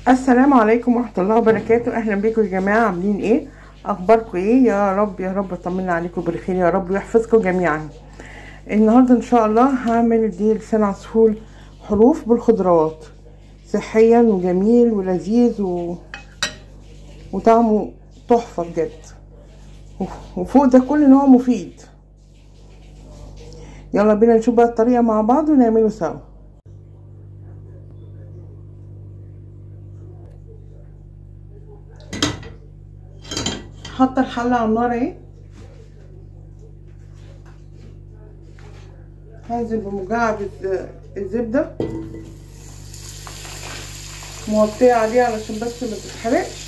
السلام عليكم ورحمة الله وبركاته أهلا بكم يا جماعة عاملين إيه أخباركم إيه يا رب يا رب طمنا عليكم بالخير يا رب ويحفظكم جميعا النهاردة إن شاء الله هعمل دي لسان عصفور حروف بالخضروات صحيا وجميل ولذيذ و... وطعمه تحفة بجد وفوق ده كل نوع مفيد يلا بينا نشوف بقى الطريقة مع بعض ونعمله سوا حاطه الحله على النار اهي هنزل بمكعب الزبده مغطيه عليه علشان بس ما تتحرقش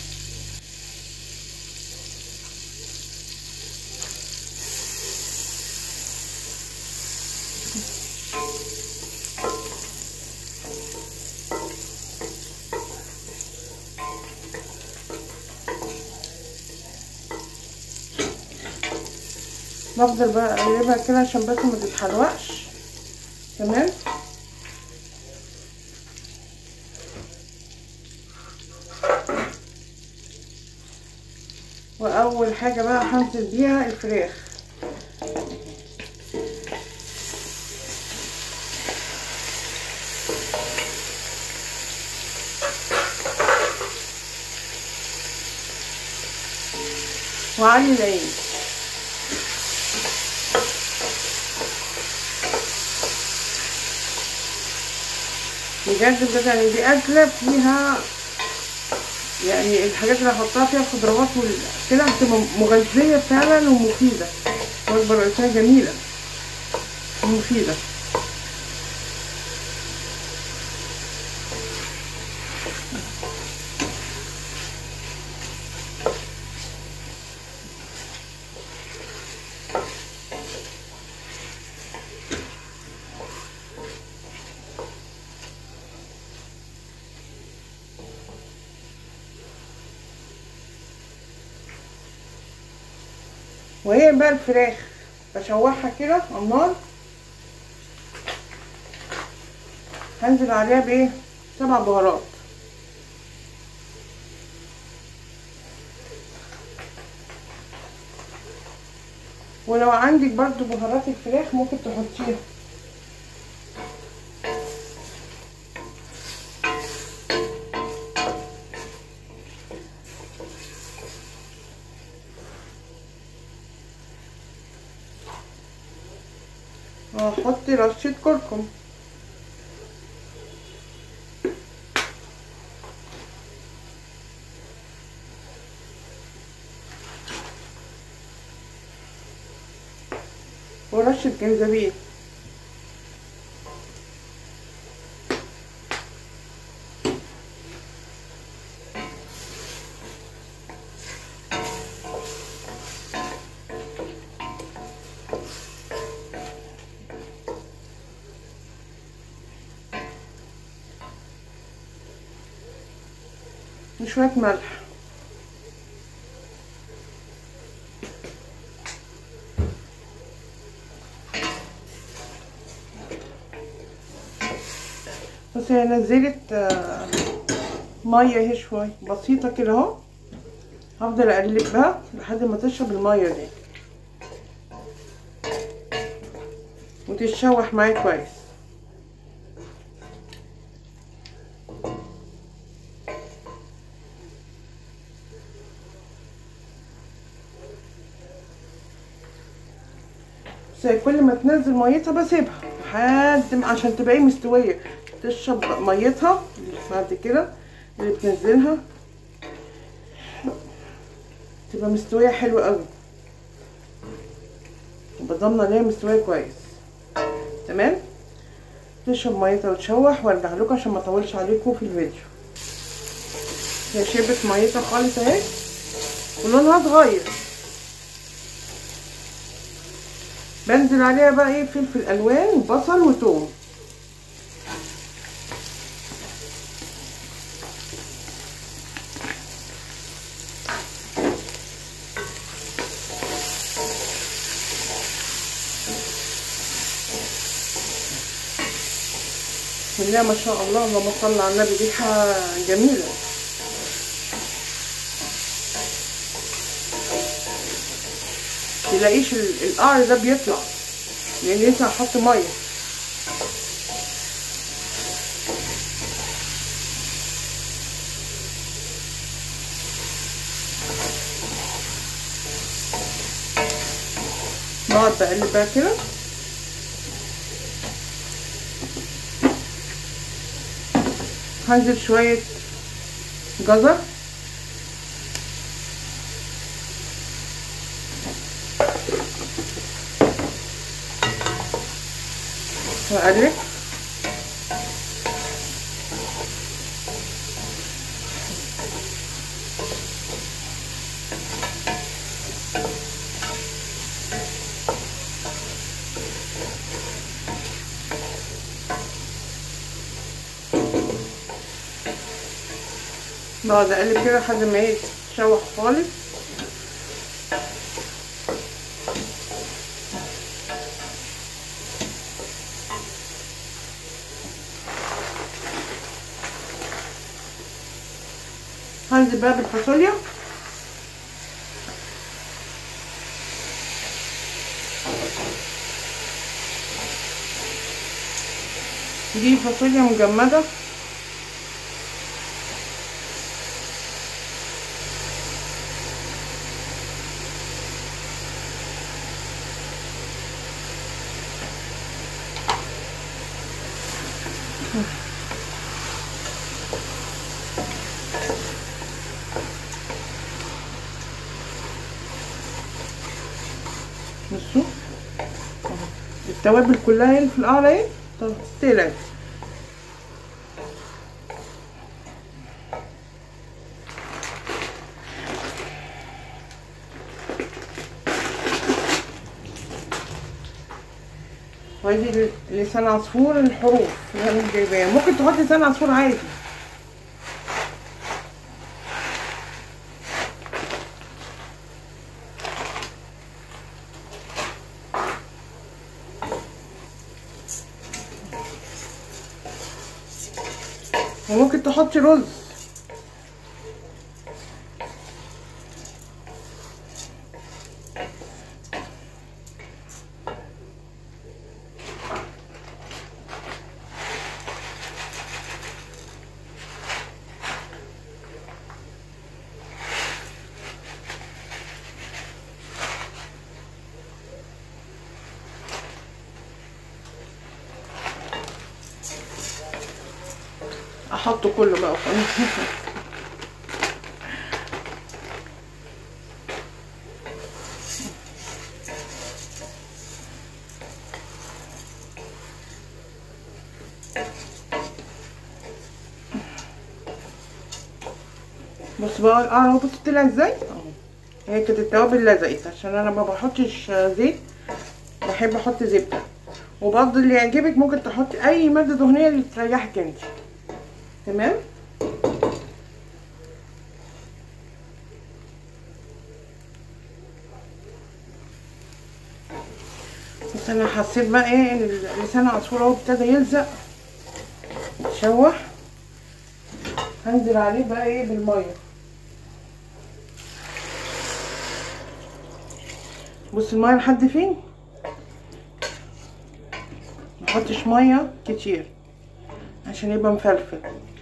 بفضل بقى اقلبها كده عشان بس ما تتحرقش تمام واول حاجه بقى هنزل بيها الفراخ وعلي العين بجد بجد يعني دي اكله فيها يعني الحاجات اللي هحطها فيها خضروات كده بتبقى مغذيه فعلا ومفيده وجبه رئيسيه جميله ومفيده وهي بقى الفراخ بشوحها كده على النار هنزل عليها بايه سبع بهارات ولو عندك برضو بهارات الفراخ ممكن تحطيها وهحط رشة كركم ورشة جنزبيل وشوية ملح بس هي نزلت مية اهي شوية بسيطة كده اهو هفضل اقلبها لحد ما تشرب المية دي وتتشوح معايا كويس كل ما تنزل ميتها بسيبها لحد عشان تبقى مستويه تشرب ميتها بعد كده اللي بتنزلها تبقى مستويه حلوه قوي يبقى ضامنه ان هي مستويه كويس تمام تشرب ميتها وتشوح وارجع لكم عشان ما اطولش عليكم في الفيديو هي شربت ميتها خالص اهي ولونها اتغير بنزل عليها بقى ايه فلفل الوان وبصل وتوم الله ما شاء الله اللهم صل على النبي ريحه جميله تلاقيش ال- القعر ده بيطلع لان لسه هحط ميه بقعد بقلب بقى كده هنزل شوية جزر وأقلب بقعد اقلب كده لحد ما يتشوح خالص هنزل بقى بالفاصوليا دي فاصوليا مجمده بصوا أهو. التوابل كلها هنا في القعر اهي طب تقلق وادي لسان عصفور الحروف اللي انا جايباها ممكن تحط لسان عصفور عادي وممكن تحطي رز احطه كله بقى وخلاص بص بقى القعر اهو بص طلع ازاي اهو هي كانت التوابل لزقت عشان انا ما بحطش زيت بحب احط زبده وبرضه اللي يعجبك ممكن تحطي اي ماده دهنيه اللي تريحك انت تمام بس انا حسيت بقى ايه ان لسان العصفور اهو ابتدى يلزق يتشوح هنزل عليه بقى ايه بالميه بص الميه لحد فين محطش ميه كتير عشان يبقى مفلفل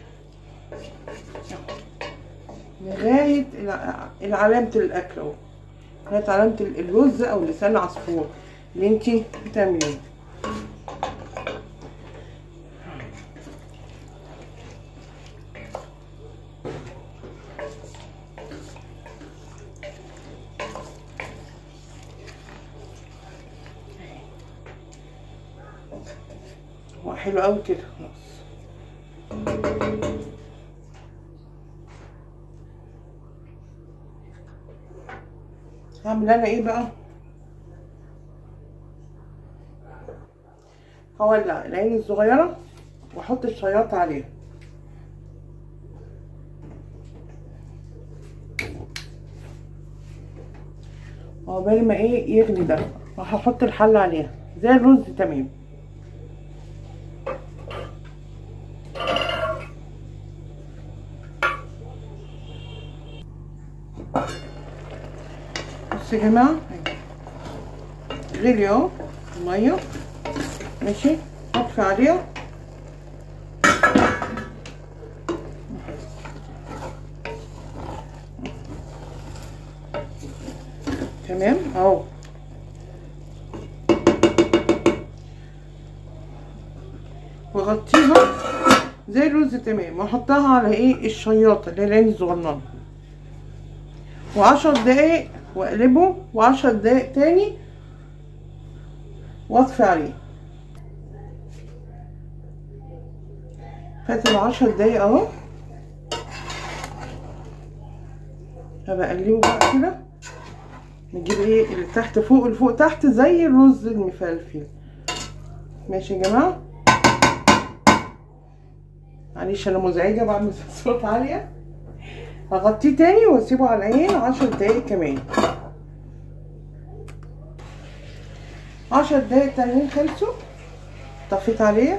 لغاية الع- علامة الأكل أهو لغاية علامة ال- الرز أو لسان العصفور اللي انتي بتعمليه هو حلو أوي كده خلاص هعمل انا ايه بقى هولع العين الصغيرة واحط الشياط عليها عقبال ما ايه يغلي ده وهحط الحلة عليها زي الرز تمام بصوا يا جماعه غلي اهو الميه ماشي هطفي عليها تمام اهو واغطيها زي الرز تمام واحطها على ايه الشياطه اللي هي العين الصغننه وعشر دقايق واقلبه وعشر دقايق تاني واطفي عليه فات العشر دقايق اهو هبقى اقلبه بقى كده نجيب ايه اللي تحت فوق اللي فوق تحت زي الرز المفلفل ماشي يا جماعه معلش انا مزعجه بعمل صوت عاليه هغطيه تاني واسيبه على العين عشر دقايق كمان عشر دقايق تانيين خلصوا طفيت عليه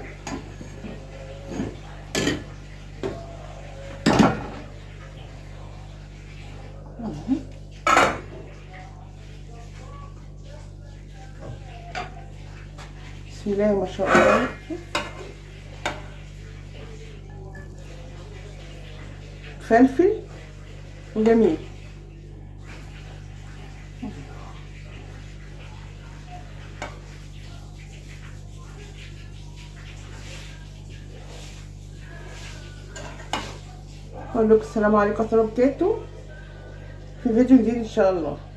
بسم الله ما شاء الله فلفل وجميل اقول لكم السلام عليكم ورحمه الله وبركاته في فيديو جديد ان شاء الله